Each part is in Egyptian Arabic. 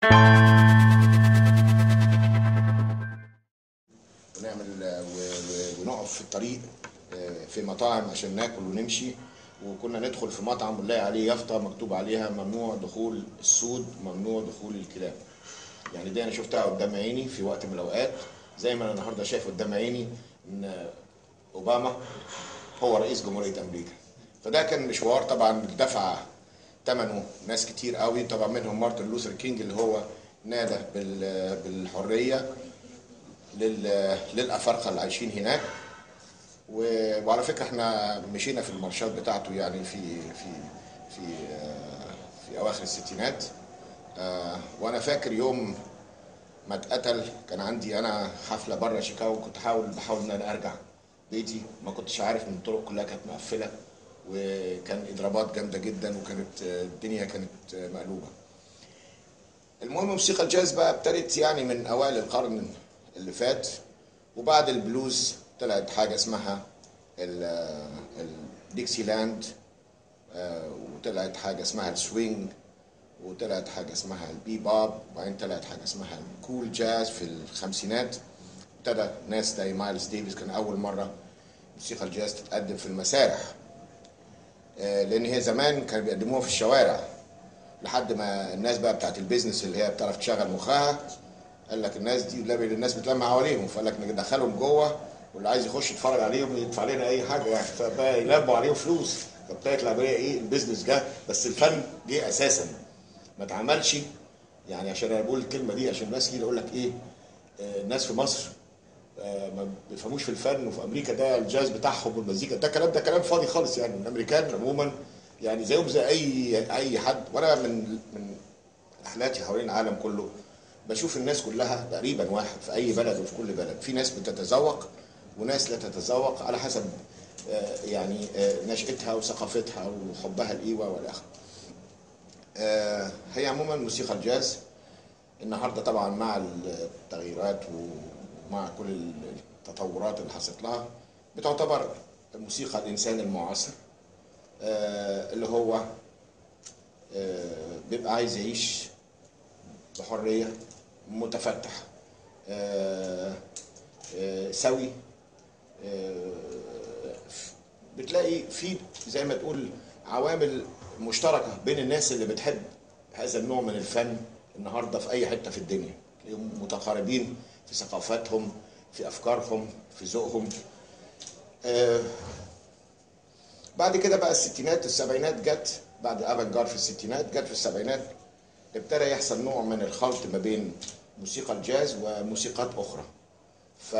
ونعمل و- و- ونقف في الطريق آه، في مطاعم عشان ناكل ونمشي وكنا ندخل في مطعم ونلاقي عليه يافطه مكتوب عليها ممنوع دخول السود ممنوع دخول الكلاب يعني دي انا شفتها قدام عيني في وقت من الاوقات زي ما انا النهارده شايف قدام عيني ان اوباما هو رئيس جمهوريه امريكا فده كان مشوار طبعا دفع ثمنه ناس كتير قوي طبعا منهم مارتن لوثر كينج اللي هو نادى بال- بالحريه لل- للافارقه اللي عايشين هناك و- وعلى فكره احنا مشينا في المارشات بتاعته يعني في في في آه، في اواخر الستينات آه، وانا فاكر يوم ما اتقتل كان عندي انا حفله بره شيكاغو كنت حاول بحاول ان انا ارجع بيتي ما كنتش عارف ان الطرق كلها كانت مقفله وكان اضرابات جامده جدا وكانت آه، الدنيا كانت آه، مقلوبه المهم موسيقى الجاز بقى ابتدت يعني من اوائل القرن اللي فات وبعد البلوز طلعت حاجه اسمها ال- الديكسي لاند آه، وطلعت حاجه اسمها السوينج وطلعت حاجه اسمها البي بوب وبعدين طلعت حاجه اسمها الكول جاز في الخمسينات ابتدى ناس زي مايلز ديفيس كان اول مره موسيقى الجاز تتقدم في المسارح آه، لان هي زمان كانوا بيقدموها في الشوارع لحد ما الناس بقى بتاعت البيزنس اللي هي بتعرف تشغل مخها قال لك الناس دي لا الناس بتلم حواليهم فقال لك ندخلهم جوه واللي عايز يخش يتفرج عليهم يدفع لنا اي حاجه يعني فبقى يلموا عليهم فلوس فابتدت العمليه ايه البيزنس جه بس الفن جه اساسا ما اتعملش يعني عشان انا بقول الكلمه دي عشان الناس يجي يقول لك ايه آه، الناس في مصر آه، ما بيفهموش في الفن وفي امريكا ده الجاز بتاعهم والمزيكا ده كلام ده كلام فاضي خالص يعني الامريكان عموما يعني زيهم زي اي اي حد وانا من من رحلاتي حوالين العالم كله بشوف الناس كلها تقريبا واحد في اي بلد وفي كل بلد في ناس بتتذوق وناس لا تتذوق على حسب آه، يعني آه، نشأتها وثقافتها وحبها الايوه والاخر آه، هي عموما موسيقى الجاز النهارده طبعا مع التغييرات ومع كل التطورات اللي حصلت لها بتعتبر موسيقى الانسان المعاصر آه، اللي هو آه، بيبقى عايز يعيش بحريه متفتح آه، آه، سوي آه، بتلاقي في زي ما تقول عوامل مشتركه بين الناس اللي بتحب هذا النوع من الفن النهارده في اي حته في الدنيا تلاقيهم متقاربين في ثقافاتهم في افكارهم في ذوقهم آه، بعد كده بقى الستينات السبعينات جت بعد افنجار في الستينات جت في السبعينات ابتدى يحصل نوع من الخلط ما بين موسيقى الجاز وموسيقات اخرى ف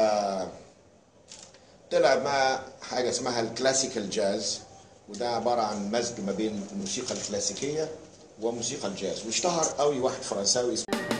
طلع بقى حاجه اسمها الكلاسيكال جاز وده عباره عن مزج ما بين الموسيقى الكلاسيكيه وموسيقى الجاز واشتهر قوي واحد فرنساوي اسمه